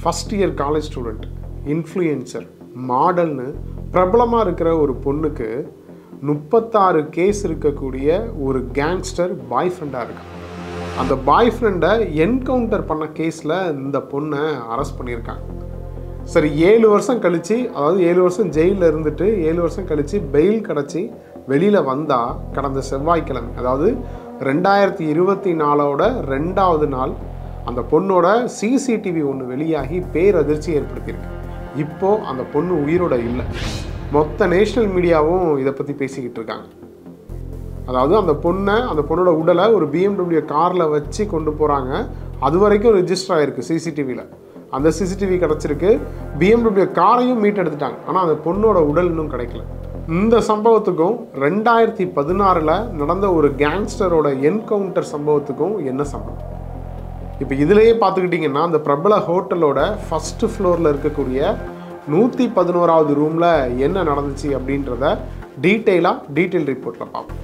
first year college student influencer மாடல்னு பிரபலமாக இருக்கிற ஒரு பொண்ணுக்கு முப்பத்தாறு கேஸ் இருக்கக்கூடிய ஒரு கேங்ஸ்டர் பாய் ஃப்ரெண்டாக இருக்கான் அந்த பாய் ஃப்ரெண்டை என்கவுண்டர் பண்ண கேஸில் இந்த பொண்ணை அரெஸ்ட் பண்ணியிருக்காங்க சரி ஏழு வருஷம் கழித்து அதாவது ஏழு வருஷம் ஜெயிலில் இருந்துட்டு ஏழு வருஷம் கழித்து பெயில் கிடச்சி வெளியில் வந்தால் கடந்த செவ்வாய்க்கிழமை அதாவது ரெண்டாயிரத்தி இருபத்தி நாலோட ரெண்டாவது நாள் அந்த பொண்ணோட சிசிடிவி ஒன்று வெளியாகி பேரதிர்ச்சி ஏற்படுத்தியிருக்கு இப்போது அந்த பொண்ணு உயிரோட இல்லை மொத்த நேஷ்னல் மீடியாவும் இதை பற்றி பேசிக்கிட்டு இருக்காங்க அதாவது அந்த பொண்ணை அந்த பொண்ணோட உடலை ஒரு பிஎம்டபிள்யூ காரில் வச்சு கொண்டு போகிறாங்க அது வரைக்கும் ரெஜிஸ்டர் ஆகிருக்கு சிசிடிவியில் அந்த சிசிடிவி கிடச்சிருக்கு பிஎம்டபிள்யூ காரையும் மீட் எடுத்துட்டாங்க ஆனால் அந்த பொண்ணோட உடல் இன்னும் கிடைக்கல இந்த சம்பவத்துக்கும் ரெண்டாயிரத்தி பதினாறில் நடந்த ஒரு கேங்ஸ்டரோட என்கவுண்டர் சம்பவத்துக்கும் என்ன சம்பவம் இப்போ இதுலேயே பார்த்துக்கிட்டிங்கன்னா அந்த பிரபல ஹோட்டலோட ஃபஸ்ட்டு ஃப்ளோரில் இருக்கக்கூடிய நூற்றி பதினோராவது ரூமில் என்ன நடந்துச்சு அப்படின்றத டீட்டெயிலாக டீட்டெயில் ரிப்போர்ட்டில் பார்ப்போம்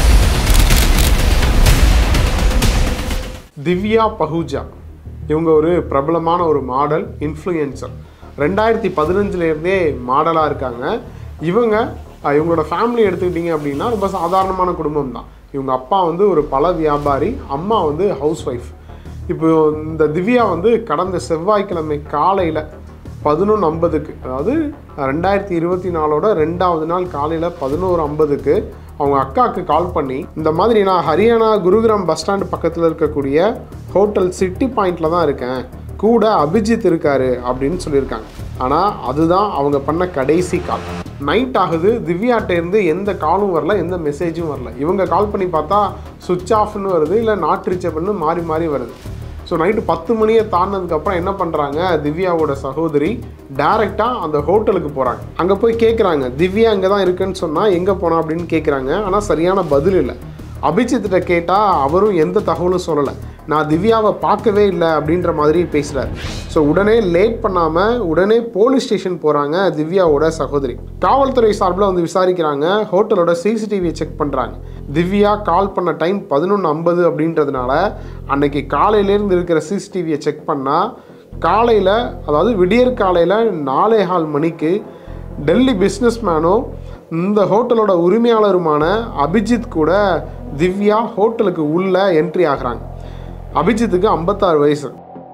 திவ்யா பஹூஜா இவங்க ஒரு பிரபலமான ஒரு மாடல் இன்ஃப்ளூயன்சர் ரெண்டாயிரத்தி பதினஞ்சுலேருந்தே மாடலாக இருக்காங்க இவங்க அஹ், இவங்களோட ஃபேமிலி எடுத்துக்கிட்டிங்க அப்படின்னா ரொம்ப சாதாரணமான குடும்பம் தான் இவங்க அப்பா வந்து ஒரு பல வியாபாரி அம்மா வந்து ஹவுஸ் ஒய்ஃப் இப்போ இந்த திவ்யா வந்து கடந்த செவ்வாய்க்கிழமை காலையில் பதினொன்று ஐம்பதுக்கு அதாவது ரெண்டாயிரத்தி இருபத்தி நாலோட ரெண்டாவது நாள் காலையில் பதினோரு ஐம்பதுக்கு அவங்க அக்காவுக்கு கால் பண்ணி இந்த மாதிரி நான் ஹரியானா குருகிராம் பஸ் ஸ்டாண்டு பக்கத்தில் இருக்கக்கூடிய ஹோட்டல் சிட்டி பாயிண்டில் தான் இருக்கேன் கூட அபிஜித் இருக்காரு அப்படின்னு சொல்லியிருக்காங்க ஆனால் அதுதான் அவங்க பண்ண கடைசி கால் நைட் ஆகுது திவ்யாட்ட இருந்து எந்த காலும் வரல எந்த மெசேஜும் வரல இவங்க கால் பண்ணி பார்த்தா சுவிட்ச் ஆஃப்னு வருது இல்லை நாட் ரீச்சபிள்னு மாறி மாறி வருது ஸோ நைட்டு பத்து மணியை தாண்டினதுக்கப்புறம் என்ன பண்ணுறாங்க திவ்யாவோட சகோதரி டைரெக்டாக அந்த ஹோட்டலுக்கு போகிறாங்க அங்கே போய் கேட்குறாங்க திவ்யா இங்கே தான் இருக்குன்னு சொன்னால் எங்கே போனா அப்படின்னு கேட்குறாங்க ஆனால் சரியான பதில் இல்லை அபிஜித்திட்ட கேட்டால் அவரும் எந்த தகவலும் சொல்லலை நான் திவ்யாவை பார்க்கவே இல்லை அப்படின்ற மாதிரி பேசுகிறார் ஸோ உடனே லேட் பண்ணாமல் உடனே போலீஸ் ஸ்டேஷன் போகிறாங்க திவ்யாவோட சகோதரி காவல்துறை சார்பில் வந்து விசாரிக்கிறாங்க ஹோட்டலோட சிசிடிவியை செக் பண்ணுறாங்க திவ்யா கால் பண்ண டைம் பதினொன்று ஐம்பது அப்படின்றதுனால அன்னைக்கு காலையிலேருந்து இருக்கிற சிசிடிவியை செக் பண்ணால் காலையில் அதாவது விடியற் காலையில் நாலே கால் மணிக்கு டெல்லி பிஸ்னஸ் மேனும் இந்த ஹோட்டலோட உரிமையாளருமான அபிஜித் கூட திவ்யா ஹோட்டலுக்கு உள்ள என்ட்ரி ஆகுறாங்க அபிஜித்துக்கு ஐம்பத்தாறு வயசு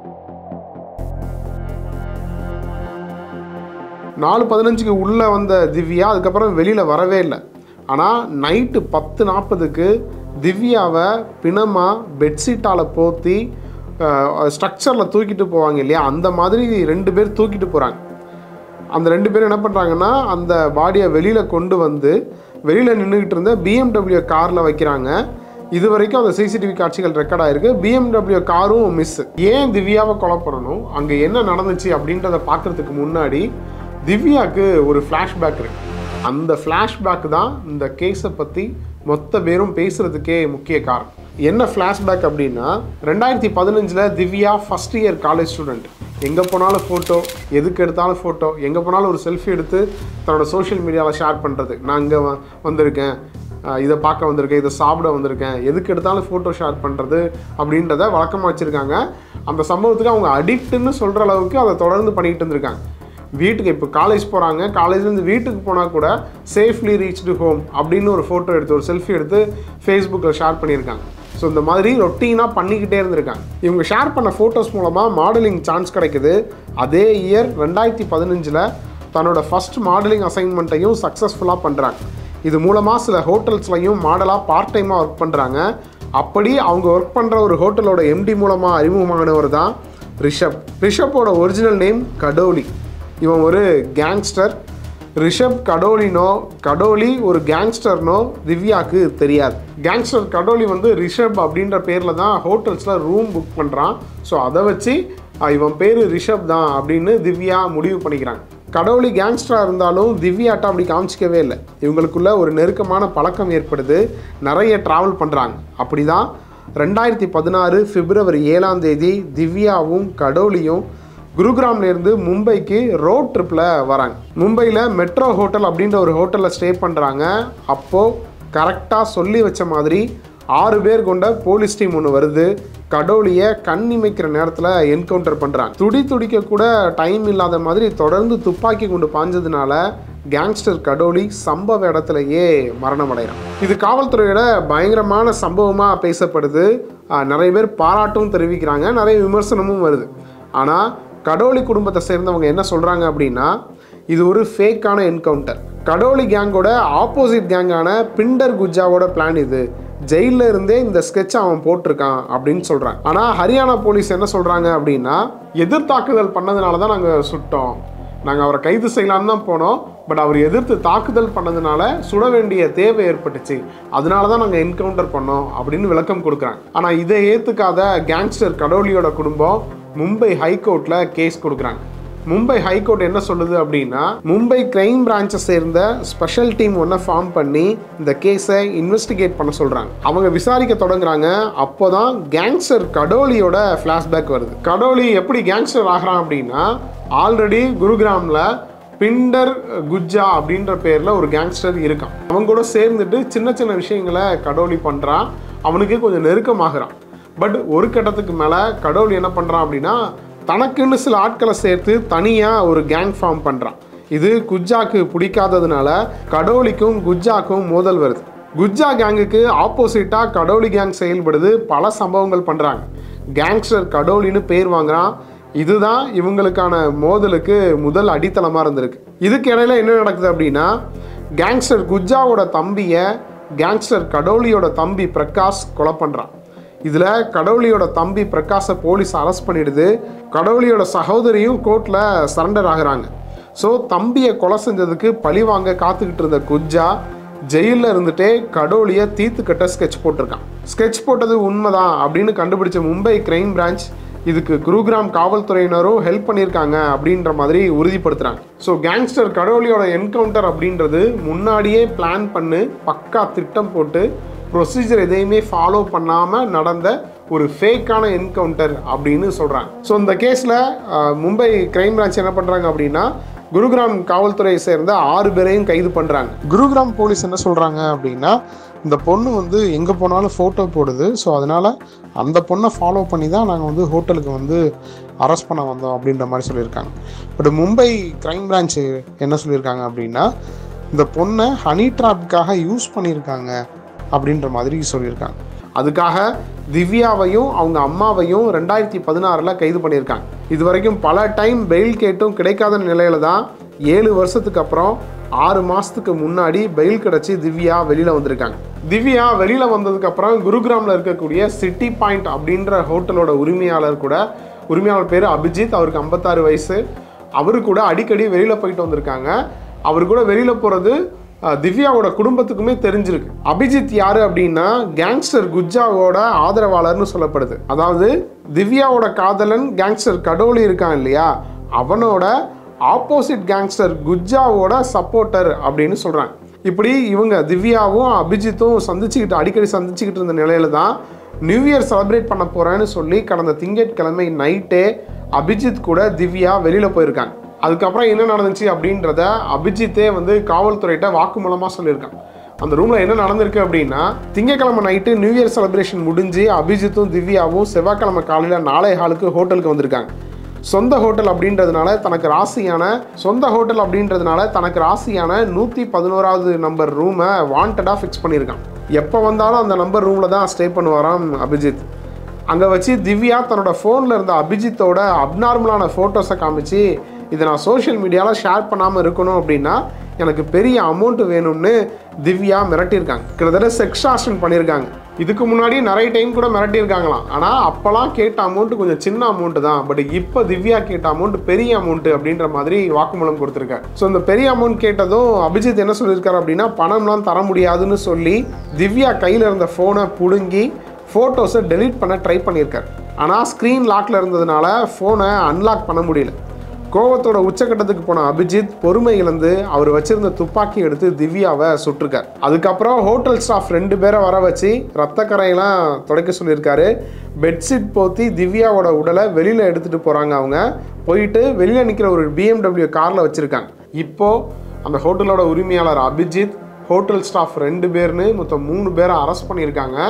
நாலு பதினஞ்சுக்கு உள்ளே வந்த திவ்யா அதுக்கப்புறம் வெளியில் வரவே இல்லை ஆனால் நைட்டு பத்து நாற்பதுக்கு திவ்யாவை பிணமாக பெட்ஷீட்டால் போற்றி ஸ்ட்ரக்சரில் தூக்கிட்டு போவாங்க இல்லையா அந்த மாதிரி ரெண்டு பேர் தூக்கிட்டு போகிறாங்க அந்த ரெண்டு பேரும் என்ன பண்ணுறாங்கன்னா அந்த பாடியை வெளியில் கொண்டு வந்து வெளியில் நின்றுக்கிட்டு இருந்த பிஎம்டபிள்யூ காரில் வைக்கிறாங்க இது வரைக்கும் அந்த சிசிடிவி காட்சிகள் ரெக்கார்ட் ஆயிருக்கு பிஎம்டபிள்யூ காரும் மிஸ் ஏன் திவ்யாவை கொலை பண்ணணும் அங்கே என்ன நடந்துச்சு அப்படின்றத பார்க்கறதுக்கு முன்னாடி திவ்யாவுக்கு ஒரு ஃப்ளாஷ்பேக் இருக்கு அந்த ஃப்ளாஷ்பேக் தான் இந்த கேஸை பற்றி மொத்த பேரும் பேசுகிறதுக்கே முக்கிய காரணம் என்ன ஃப்ளாஷ்பேக் அப்படின்னா ரெண்டாயிரத்தி பதினஞ்சில் Divya first year college student எங்கே போனாலும் ஃபோட்டோ எதுக்கு எடுத்தாலும் ஃபோட்டோ எங்கே போனாலும் ஒரு செல்ஃபி எடுத்து தன்னோட சோஷியல் மீடியாவில் ஷேர் பண்ணுறது நான் இங்கே வந்திருக்கேன் அஹ் இதை பார்க்க வந்திருக்கேன் இதை சாப்பிட வந்திருக்கேன் எதுக்கு எடுத்தாலும் ஃபோட்டோ ஷேர் பண்ணுறது அப்படின்றத வழக்கமாக வச்சுருக்காங்க அந்த சம்பவத்துக்கு அவங்க அடிக்ட்டுன்னு சொல்கிற அளவுக்கு அதை தொடர்ந்து பண்ணிக்கிட்டு இருந்திருக்காங்க வீட்டுக்கு இப்போ காலேஜ் போகிறாங்க காலேஜ்லேருந்து வீட்டுக்கு போனால் கூட சேஃப்லி ரீச்டு ஹோம் அப்படின்னு ஒரு ஃபோட்டோ எடுத்து ஒரு செல்ஃபி எடுத்து ஃபேஸ்புக்கில் ஷேர் பண்ணியிருக்காங்க ஸோ இந்த மாதிரி ரொட்டீனாக பண்ணிக்கிட்டே இருந்திருக்காங்க இவங்க ஷேர் பண்ண ஃபோட்டோஸ் மூலமாக மாடலிங் சான்ஸ் கிடைக்குது அதே இயர் ரெண்டாயிரத்தி பதினஞ்சில் தன்னோட ஃபஸ்ட் மாடலிங் அசைன்மெண்ட்டையும் சக்ஸஸ்ஃபுல்லாக பண்ணுறாங்க இது மூலமாக சில ஹோட்டல்ஸ்லையும் மாடலாக பார்ட் டைமாக ஒர்க் பண்ணுறாங்க அப்படி அவங்க ஒர்க் பண்ணுற ஒரு ஹோட்டலோட எம்டி மூலமாக அறிமுகமானவர் தான் ரிஷப் ரிஷப்போட ஒரிஜினல் நேம் கடோலி இவன் ஒரு கேங்ஸ்டர் ரிஷப் கடோலினோ கடோலி ஒரு கேங்ஸ்டர்னோ திவ்யாக்கு தெரியாது கேங்ஸ்டர் கடோலி வந்து ரிஷப் அப்படின்ற பேரில் தான் ஹோட்டல்ஸில் ரூம் புக் பண்ணுறான் ஸோ அதை வச்சு அஹ், இவன் பேர் ரிஷப் தான் அப்படின்னு திவ்யா முடிவு பண்ணிக்கிறாங்க கடவுளி கேங்ஸ்டராக இருந்தாலும் திவ்யாட்ட அப்படி காமிச்சிக்கவே இல்லை இவங்களுக்குள்ள ஒரு நெருக்கமான பழக்கம் ஏற்படுது நிறைய ட்ராவல் பண்ணுறாங்க அப்படி தான் ரெண்டாயிரத்தி பதினாறு பிப்ரவரி ஏழாம் தேதி திவ்யாவும் கடோலியும் குருகிராம்ல இருந்து மும்பைக்கு ரோட் ட்ரிப்பில் வராங்க மும்பையில் மெட்ரோ ஹோட்டல் அப்படின்ற ஒரு ஹோட்டலில் ஸ்டே பண்ணுறாங்க அப்போது கரெக்டாக சொல்லி வச்ச மாதிரி ஆறு பேர் கொண்ட போலீஸ் டீம் ஒன்று வருது கடோலியை கண் இமைக்கிற நேரத்தில் என்கவுண்டர் பண்ணுறாங்க துடி துடிக்க கூட டைம் இல்லாத மாதிரி தொடர்ந்து துப்பாக்கி கொண்டு பாஞ்சதுனால கேங்ஸ்டர் கடோலி சம்பவ இடத்துலயே மரணம் அடைகிறான் இது காவல்துறையோட பயங்கரமான சம்பவமாக பேசப்படுது ஆஹ் நிறைய பேர் பாராட்டும் தெரிவிக்கிறாங்க நிறைய விமர்சனமும் வருது ஆனால் கடோலி குடும்பத்தை சேர்ந்தவங்க என்ன சொல்கிறாங்க அப்படின்னா இது ஒரு ஃபேக்கான என்கவுண்டர் கடோலி கேங்கோட ஆப்போசிட் கேங்கான பிண்டர் குஜாவோட பிளான் இது ஜெயிலில் இருந்தே இந்த ஸ்கெட்ச் அவன் போட்டிருக்கான் அப்படின்னு சொல்கிறான் ஆனால் ஹரியானா போலீஸ் என்ன சொல்கிறாங்க அப்படின்னா எதிர்த்தாக்குதல் பண்ணதுனால தான் நாங்கள் சுட்டோம் நாங்கள் அவரை கைது செய்யலான்னு தான் போனோம் பட் அவர் எதிர்த்து தாக்குதல் பண்ணதுனால சுட வேண்டிய தேவை ஏற்பட்டுச்சு அதனால தான் நாங்கள் என்கவுண்டர் பண்ணோம் அப்படின்னு விளக்கம் கொடுக்குறாங்க ஆனால் இதை ஏற்றுக்காத கேங்ஸ்டர் கடோலியோட குடும்பம் மும்பை ஹைகோர்ட்டில் கேஸ் கொடுக்குறாங்க மும்பை ஹைகோர்ட் என்ன சொல்லுது அப்படின்னா மும்பை கிரைம் பிரான்ச்சை சேர்ந்த ஸ்பெஷல் டீம் ஒன்றை ஃபார்ம் பண்ணி இந்த கேஸை இன்வெஸ்டிகேட் பண்ண சொல்கிறாங்க அவங்க விசாரிக்க தொடங்குறாங்க அப்போ தான் கேங்ஸ்டர் கடோலியோட ஃப்ளாஷ்பேக் வருது கடோலி எப்படி கேங்ஸ்டர் ஆகிறான் அப்படின்னா ஆல்ரெடி குருகிராமில் பிண்டர் குஜ்ஜா அப்படின்ற பேரில் ஒரு கேங்ஸ்டர் இருக்கான் அவங்க கூட சேர்ந்துட்டு சின்ன சின்ன விஷயங்களை கடோலி பண்ணுறான் அவனுக்கு கொஞ்சம் நெருக்கமாகறான் பட் ஒரு கட்டத்துக்கு மேலே கடவுள் என்ன பண்ணுறான் அப்படின்னா தனக்குன்னு சில ஆட்களை சேர்த்து தனியாக ஒரு கேங் ஃபார்ம் பண்ணுறான் இது குஜ்ஜாக்கு பிடிக்காததுனால கடோலிக்கும் குஜ்ஜாக்கும் மோதல் வருது குஜ்ஜா கேங்குக்கு ஆப்போசிட்டாக கடோலி கேங் செயல்படுது பல சம்பவங்கள் பண்ணுறாங்க கேங்ஸ்டர் கடோலின்னு பேர் வாங்குறான் இதுதான் இவங்களுக்கான மோதலுக்கு முதல் அடித்தளமாக இருந்திருக்கு இதுக்கு இடையில என்ன நடக்குது அப்படின்னா கேங்ஸ்டர் குஜ்ஜாவோட தம்பியை கேங்ஸ்டர் கடோலியோட தம்பி பிரகாஷ் கொலை பண்ணுறான் இதில் கடவுளியோட தம்பி பிரகாஷை போலீஸ் அரெஸ்ட் பண்ணிடுது கடவுளியோட சகோதரியும் கோர்ட்டில் சரண்டர் ஆகுறாங்க ஸோ தம்பியை கொலை செஞ்சதுக்கு பழி வாங்க காத்துக்கிட்டு இருந்த குஜ்ஜா ஜெயிலில் இருந்துட்டே கடோலியை தீர்த்து கட்ட ஸ்கெட்ச் போட்டிருக்கான் ஸ்கெட்ச் போட்டது உண்மைதான் அப்படின்னு கண்டுபிடிச்ச மும்பை கிரைம் பிரான்ச் இதுக்கு குருகிராம் காவல்துறையினரும் ஹெல்ப் பண்ணியிருக்காங்க அப்படின்ற மாதிரி உறுதிப்படுத்துகிறாங்க ஸோ கேங்ஸ்டர் கடோலியோட என்கவுண்டர் அப்படின்றது முன்னாடியே பிளான் பண்ணி பக்கா திட்டம் போட்டு ப்ரொசீஜர் எதையுமே ஃபாலோ பண்ணாமல் நடந்த ஒரு ஃபேக்கான என்கவுண்டர் அப்படின்னு சொல்கிறாங்க ஸோ இந்த கேஸில் மும்பை கிரைம் பிரான்ச் என்ன பண்ணுறாங்க அப்படின்னா குருகிராம் காவல்துறையை சேர்ந்த ஆறு பேரையும் கைது பண்ணுறாங்க குருகிராம் போலீஸ் என்ன சொல்கிறாங்க அப்படின்னா இந்த பொண்ணு வந்து எங்கே போனாலும் ஃபோட்டோ போடுது ஸோ அதனால் அந்த பொண்ணை ஃபாலோ பண்ணி தான் நாங்கள் வந்து ஹோட்டலுக்கு வந்து அரெஸ்ட் பண்ண வந்தோம் அப்படின்ற மாதிரி சொல்லியிருக்காங்க பட் மும்பை கிரைம் பிரான்ச்சு என்ன சொல்லியிருக்காங்க அப்படின்னா இந்த பொண்ணை ஹனி ட்ராப்காக யூஸ் பண்ணியிருக்காங்க அப்படின்ற மாதிரி சொல்லியிருக்காங்க அதுக்காக திவ்யாவையும் அவங்க அம்மாவையும் ரெண்டாயிரத்தி பதினாறில் கைது பண்ணியிருக்காங்க இது வரைக்கும் பல டைம் பெயில் கேட்டும் கிடைக்காத நிலையில தான் ஏழு வருஷத்துக்கு அப்புறம் ஆறு மாதத்துக்கு முன்னாடி பெயில் கிடச்சி திவ்யா வெளியில் வந்திருக்காங்க திவ்யா வெளியில் வந்ததுக்கப்புறம் குருகிராமில் இருக்கக்கூடிய சிட்டி பாயிண்ட் அப்படின்ற ஹோட்டலோட உரிமையாளர் கூட உரிமையாளர் பேர் அபிஜித் அவருக்கு ஐம்பத்தாறு வயசு அவரு கூட அடிக்கடி வெளியில் போயிட்டு வந்திருக்காங்க அவர் கூட வெளியில் போகிறது அஹ் திவ்யாவோட குடும்பத்துக்குமே தெரிஞ்சிருக்கு அபிஜித் யாரு அப்படின்னா கேங்ஸ்டர் குஜ்ஜாவோட ஆதரவாளர்னு சொல்லப்படுது அதாவது திவ்யாவோட காதலன் கேங்ஸ்டர் கடோலி இருக்கான் இல்லையா அவனோட ஆப்போசிட் கேங்ஸ்டர் குஜ்ஜாவோட சப்போர்ட்டர் அப்படின்னு சொல்றாங்க இப்படி இவங்க திவ்யாவும் அபிஜித்தும் சந்திச்சுக்கிட்டு அடிக்கடி சந்திச்சுக்கிட்டு இருந்த நிலையில தான் நியூ இயர் செலிப்ரேட் பண்ண போறேன்னு சொல்லி கடந்த திங்கட்கிழமை நைட்டே அபிஜித் கூட திவ்யா வெளியில போயிருக்காங்க அதுக்கப்புறம் என்ன நடந்துச்சு அப்படின்றத அபிஜித்தே வந்து காவல்துறையிட்ட வாக்குமூலமாக சொல்லியிருக்கான் அந்த ரூமில் என்ன நடந்திருக்கு அப்படின்னா திங்கக்கிழமை நைட்டு நியூ இயர் செலிப்ரேஷன் முடிஞ்சு அபிஜித்தும் திவ்யாவும் செவ்வாய்க்கிழமை காலையில் நாளை ஹாலுக்கு ஹோட்டலுக்கு வந்திருக்காங்க சொந்த ஹோட்டல் அப்படின்றதுனால தனக்கு ராசியான சொந்த ஹோட்டல் அப்படின்றதுனால தனக்கு ராசியான நூற்றி பதினோராவது நம்பர் ரூமை வாண்டடாக ஃபிக்ஸ் பண்ணியிருக்கான் எப்போ வந்தாலும் அந்த நம்பர் ரூமில் தான் ஸ்டே பண்ணுவாராம் அபிஜித் அங்கே வச்சு திவ்யா தன்னோட ஃபோனில் இருந்த அபிஜித்தோட அப்நார்மலான ஃபோட்டோஸை காமிச்சு இதை நான் சோஷியல் மீடியாவில் ஷேர் பண்ணாமல் இருக்கணும் அப்படின்னா எனக்கு பெரிய அமௌண்ட் வேணும்னு திவ்யா மிரட்டியிருக்காங்க கிட்டத்தட்ட செக்ஷாஷன் பண்ணியிருக்காங்க இதுக்கு முன்னாடி நிறைய டைம் கூட மிரட்டியிருக்காங்களாம் ஆனால் அப்போல்லாம் கேட்ட அமௌண்ட் கொஞ்சம் சின்ன அமௌண்ட் தான் பட் இப்போ திவ்யா கேட்ட அமௌண்ட் பெரிய அமௌண்ட் அப்படின்ற மாதிரி வாக்குமூலம் கொடுத்துருக்காரு ஸோ இந்த பெரிய அமௌண்ட் கேட்டதும் அபிஜித் என்ன சொல்லியிருக்காரு அப்படின்னா பணம்லாம் தர முடியாதுன்னு சொல்லி திவ்யா கையில் இருந்த ஃபோனை பிடுங்கி ஃபோட்டோஸை டெலீட் பண்ண ட்ரை பண்ணியிருக்காரு ஆனால் ஸ்க்ரீன் லாக்கில் இருந்ததுனால ஃபோனை அன்லாக் பண்ண முடியல கோவத்தோட உச்சக்கட்டத்துக்கு போன அபிஜித் பொறுமை இழந்து அவர் வச்சிருந்த துப்பாக்கி எடுத்து திவ்யாவை சுட்டிருக்கார் அதுக்கப்புறம் ஹோட்டல் ஸ்டாஃப் ரெண்டு பேரை வர வச்சு ரத்த கரையெல்லாம் துடைக்க சொல்லியிருக்காரு பெட்ஷீட் போத்தி திவ்யாவோட உடலை வெளியில் எடுத்துகிட்டு போகிறாங்க அவங்க போயிட்டு வெளியில் நிற்கிற ஒரு பிஎம்டபிள்யூ காரில் வச்சுருக்காங்க இப்போது அந்த ஹோட்டலோட உரிமையாளர் அபிஜித் ஹோட்டல் ஸ்டாஃப் ரெண்டு பேர்னு மொத்தம் மூணு பேரை அரெஸ்ட் பண்ணியிருக்காங்க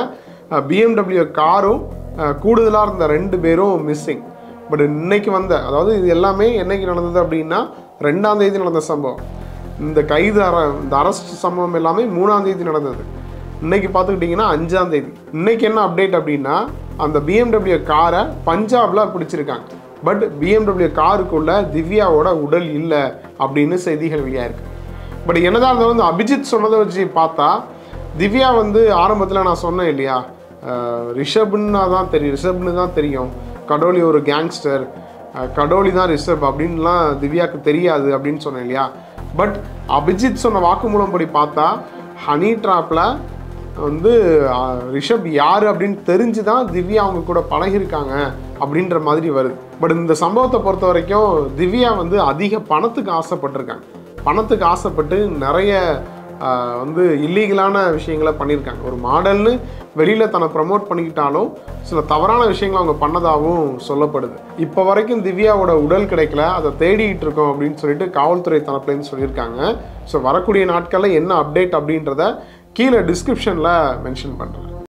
பிஎம்டபிள்யூ காரும் கூடுதலாக இருந்த ரெண்டு பேரும் மிஸ்ஸிங் பட் இன்னைக்கு வந்த அதாவது இது எல்லாமே என்னைக்கு நடந்தது அப்படின்னா ரெண்டாம் தேதி நடந்த சம்பவம் இந்த கைது அற இந்த அரெஸ்ட் சம்பவம் எல்லாமே மூணாம் தேதி நடந்தது இன்னைக்கு பார்த்துக்கிட்டிங்கன்னா அஞ்சாம் தேதி இன்னைக்கு என்ன அப்டேட் அப்படின்னா அந்த பிஎம்டபிள்யூ காரை பஞ்சாபில் பிடிச்சிருக்காங்க பட் பிஎம்டபிள்யூ காருக்குள்ள திவ்யாவோட உடல் இல்லை அப்படின்னு செய்திகள் வெளியாயிருக்கு பட் என்னதான் இருந்தாலும் இந்த அபிஜித் சொன்னதை வச்சு பார்த்தா திவ்யா வந்து ஆரம்பத்தில் நான் சொன்னேன் இல்லையா அஹ் ரிஷப்னா தான் தெரியும் ரிஷப்னு தான் தெரியும் கடோலி ஒரு கேங்ஸ்டர் அஹ் கடோலி தான் ரிஷப் அப்படின்லாம் திவ்யாவுக்கு தெரியாது அப்படின்னு சொன்னேன் இல்லையா பட் அபிஜித் சொன்ன வாக்குமூலம் படி பார்த்தா ஹனி ட்ராப்பில் வந்து அஹ், ரிஷப் யார் அப்படின்னு தெரிஞ்சு தான் திவ்யா அவங்க கூட பழகிருக்காங்க அப்படின்ற மாதிரி வருது பட் இந்த சம்பவத்தை பொறுத்த வரைக்கும் திவ்யா வந்து அதிக பணத்துக்கு ஆசைப்பட்டிருக்காங்க பணத்துக்கு ஆசைப்பட்டு நிறைய ஆஹ், வந்து இல்லீகலான விஷயங்களை பண்ணியிருக்காங்க ஒரு மாடல்னு வெளியில் தன்னை ப்ரமோட் பண்ணிக்கிட்டாலும் சில தவறான விஷயங்களை அவங்க பண்ணதாகவும் சொல்லப்படுது இப்போ வரைக்கும் திவ்யாவோட உடல் கிடைக்கல அதை தேடிட்டு இருக்கோம் அப்படின்னு சொல்லிட்டு காவல்துறை தரப்புலேருந்து சொல்லியிருக்காங்க ஸோ வரக்கூடிய நாட்களில் என்ன அப்டேட் அப்படின்றத கீழே டிஸ்கிரிப்ஷனில் மென்ஷன் பண்ணுறேன்